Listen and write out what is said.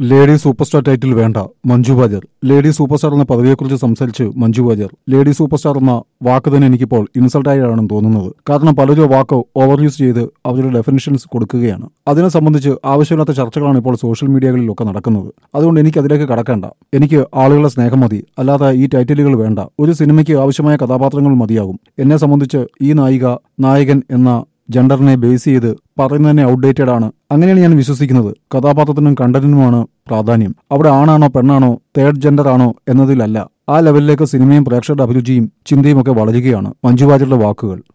lady super star title വേണ്ട Manju Warrier lady super star എന്ന പദവിയെക്കുറിച്ച് സംസാരിച്ച് Manju Warrier lady super star എന്ന വാക്ക് തന്നെ എനിക്കിപ്പോൾ ഇൻസൾട്ടായാണ് തോന്നുന്നത് കാരണം പലരും ആ വാക്ക് ഓവർ യൂസ് ചെയ്ത് അവരുടെ ഡെഫിനിഷൻസ് കൊടുക്കുകയാണ് അതിനെ സംബന്ധിച്ച് ആവശ്യമില്ലാത്ത ചർച്ചകളാണ് ഇപ്പോൾ സോഷ്യൽ മീഡിയകളിലൊക്കെ നടക്കുന്നത് അതുകൊണ്ട് എനിക്ക് അതിലേക്ക് കടക്കേണ്ട എനിക്ക് ആളുകളുടെ സ്നേഹം മതി അല്ലാതെ ഈ ടൈറ്റിലുകൾ വേണ്ട ഒരു സിനിമയ്ക്ക് ആവശ്യമായ കഥാപാത്രങ്ങൾ മതിയാകും എന്നെ സംബന്ധിച്ച് ഈ നായിക നായകൻ എന്ന ജെൻഡറിനെ ബേസ് ചെയ്ത് പറയുന്നതന്നെ ഔട്ട്ഡേറ്റഡ് ആണ് അങ്ങനെയാണ് ഞാൻ വിശ്വസിക്കുന്നത് കഥാപാത്രത്തിനും കണ്ടന്റിനുമാണ് പ്രാധാന്യം അവിടെ ആണാണോ പെണ്ണാണോ തേർഡ് ജെൻഡർ ആണോ എന്നതിലല്ല ആ ലെവലിലേക്ക് സിനിമയും പ്രേക്ഷകരുടെ അഭിരുചിയും ചിന്തയും ഒക്കെ വളരുകയാണ് മഞ്ജു വാര്യരുടെ വാക്കുകൾ